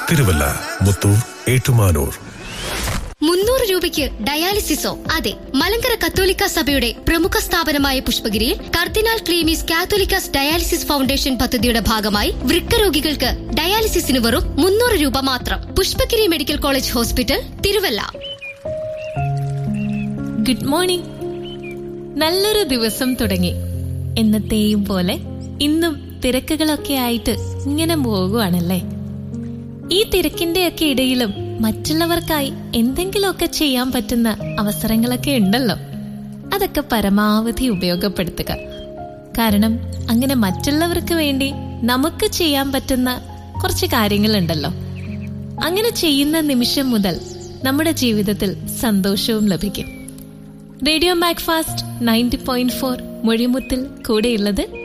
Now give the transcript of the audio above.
തിരുവല്ല മുത്തൂർ ഏറ്റുമാനൂർ മുന്നൂറ് രൂപയ്ക്ക് ഡയാലിസിസോ അതെ മലങ്കര കത്തോലിക്ക സഭയുടെ പ്രമുഖ സ്ഥാപനമായ പുഷ്പഗിരിയിൽ cardinal Cleemis Catholicos dialysis foundation പദ്ധതിയുടെ ഭാഗമായി വൃക്ക രോഗികൾക്ക് ഡയാലിസിസിന് വെറും മുന്നൂറ് രൂപ മാത്രം Pushpagiri medical college hospital Thiruvalla good morning നല്ലൊരു ദിവസം തുടങ്ങി എന്നത്തെയും പോലെ ഇന്നും തിരക്കുകളൊക്കെ ആയിട്ട് ഇങ്ങനെ പോകുവാണല്ലേ ഈ തിരക്കിന്റെയൊക്കെ ഇടയിലും മറ്റുള്ളവർക്കായി എന്തെങ്കിലുമൊക്കെ ചെയ്യാൻ പറ്റുന്ന അവസരങ്ങളൊക്കെ ഉണ്ടല്ലോ അതൊക്കെ പരമാവധി ഉപയോഗപ്പെടുത്തുക കാരണം അങ്ങനെ മറ്റുള്ളവർക്ക് വേണ്ടി നമുക്ക് ചെയ്യാൻ പറ്റുന്ന കുറച്ച് കാര്യങ്ങളുണ്ടല്ലോ അങ്ങനെ ചെയ്യുന്ന നിമിഷം മുതൽ നമ്മുടെ ജീവിതത്തിൽ സന്തോഷവും ലഭിക്കും radio Macfast ninety point four മൊഴിമുത്തിൽ കൂടെയുള്ളത്